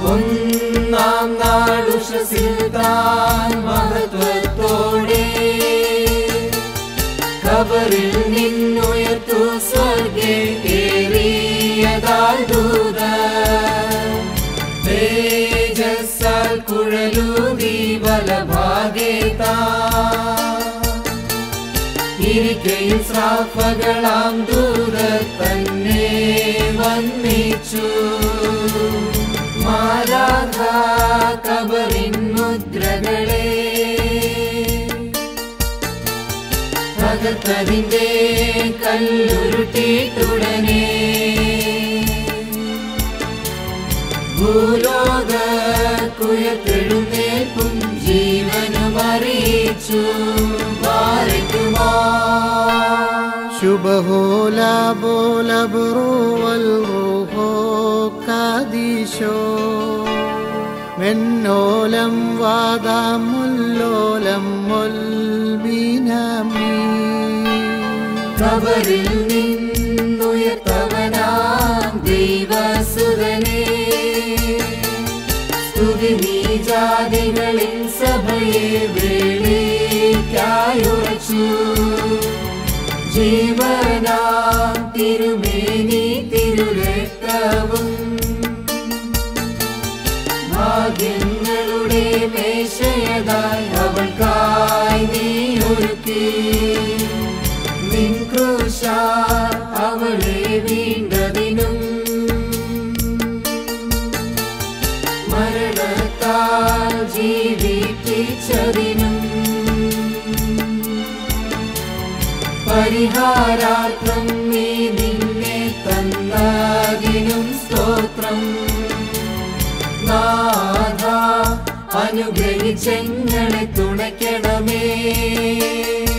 ഒന്നാം നാളുഷസിൽ താൻ മഹത്വത്തോടെ കബറിൽ നിന്നുയർത്തു സ്വർഗേ ഏറിയതാൽ ദൂത തേജസ്സാൽ കുഴലൂതി വലഭാഗേ താ ഇരിക്കയിൽ ശ്രാഫകളാം ദൂര തന്നെ വന്നിച്ചു മാരാധ കബറിൻ മുദ്രകളെ തകർത്തതിന്റെ കല്ലുരുട്ടിട്ടുടനെ ഭൂലോക കുയർത്തെഴുന്നേൽപ്പും ജീവനും അറിയിച്ചു മാറിക്കുമാ شبه لابو لبرو والروح കാദീശോ വെണ്ണോലം വാദാമുല്ലോലം മൊൽബീനമീ കബറിൽ നിന്നുയർത്തവനാം ദൈവസുതനെ സ്തുതി നീ ജാതികളിൽ സഭയെ വേളിക്കായുറച്ചു ജീവനാം തിരുമേനി തിരുരക്തവും ഭാഗ്യങ്ങളുടെ മേശയതായി അവൾക്കായി നീ ഒരുക്കി നിൻ ക്രൂശാ അവളെ വീണ്ടതിനും മരണത്താൽ ജീവിപ്പിച്ചതിനും പരിഹാരാർത്ഥം നീ നിന്നെ തന്നതിനും സ്തോത്രം നാഥ അനുഗ്രഹിച്ചെങ്ങളെ തുണയ്ക്കണമേ